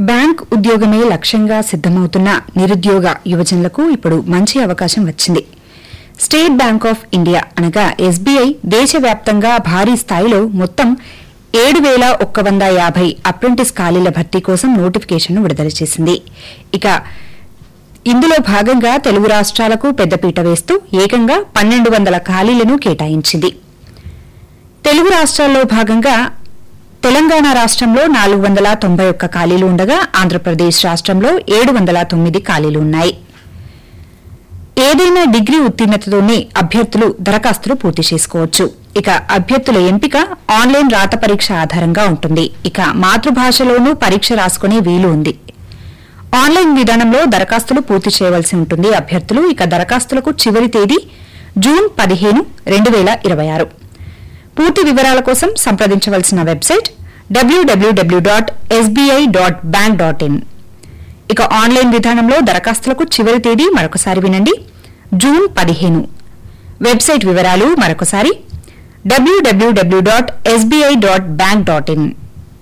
bank ఉద్యోగమే లక్ష్యంగా సిద్దమవుతున్న నిరుద్యోగ యువజనులకు ఇప్పుడు మంచి అవకాశం వచ్చింది స్టేట్ బ్యాంక్ ఆఫ్ ఇండియా అనగా ఎస్బీఐ దేశవ్యాప్తంగా భారీ స్థాయిలో మొత్తం ఏడు వేల ఒక్క వంద యాభై అప్రెంటిస్ ఖాళీల భర్తీ కోసం నోటిఫికేషన్ను విడుదల చేసింది ఇక ఇందులో భాగంగా తెలుగు రాష్ట్రాలకు పెద్దపీట వేస్తూ ఏకంగా పన్నెండు వందల ఖాళీలను కేటాయించింది తెలుగు రాష్ట్రాల్లో భాగంగా తెలంగాణ రాష్ట్రంలో నాలుగు వందల తొంభై ఒక్క ఖాళీలు ఉండగా ఆంధ్రప్రదేశ్ రాష్ట్రంలో ఏడు వందల తొమ్మిది ఖాళీలు ఉన్నాయి ఏదైనా డిగ్రీ ఉత్తీర్ణతతోనే అభ్యర్థులు దరఖాస్తులు పూర్తి చేసుకోవచ్చు ఇక అభ్యర్థుల ఎంపిక ఆన్లైన్ రాత పరీక్ష ఆధారంగా ఉంటుంది ఇక మాతృభాషలోనూ పరీక్ష రాసుకునే వీలు ఉంది ఆన్లైన్ విధానంలో దరఖాస్తులు పూర్తి చేయవలసి ఉంటుంది అభ్యర్థులు ఇక దరఖాస్తులకు చివరి తేదీ జూన్ పదిహేను రెండు వేల ఇరవై ఆరు పూర్తి వివరాల కోసం సంప్రదించవలసిన website W W W dot SBI dot bank dot in ఇక ఆన్లైన్ విధానంలో దరఖాస్తులకు చివరి తేదీ మరొకసారి వినండి జూన్ పదిహేను వెబ్సైట్ వివరాలు మరొకసారి W W W dot SBI dot bank dot in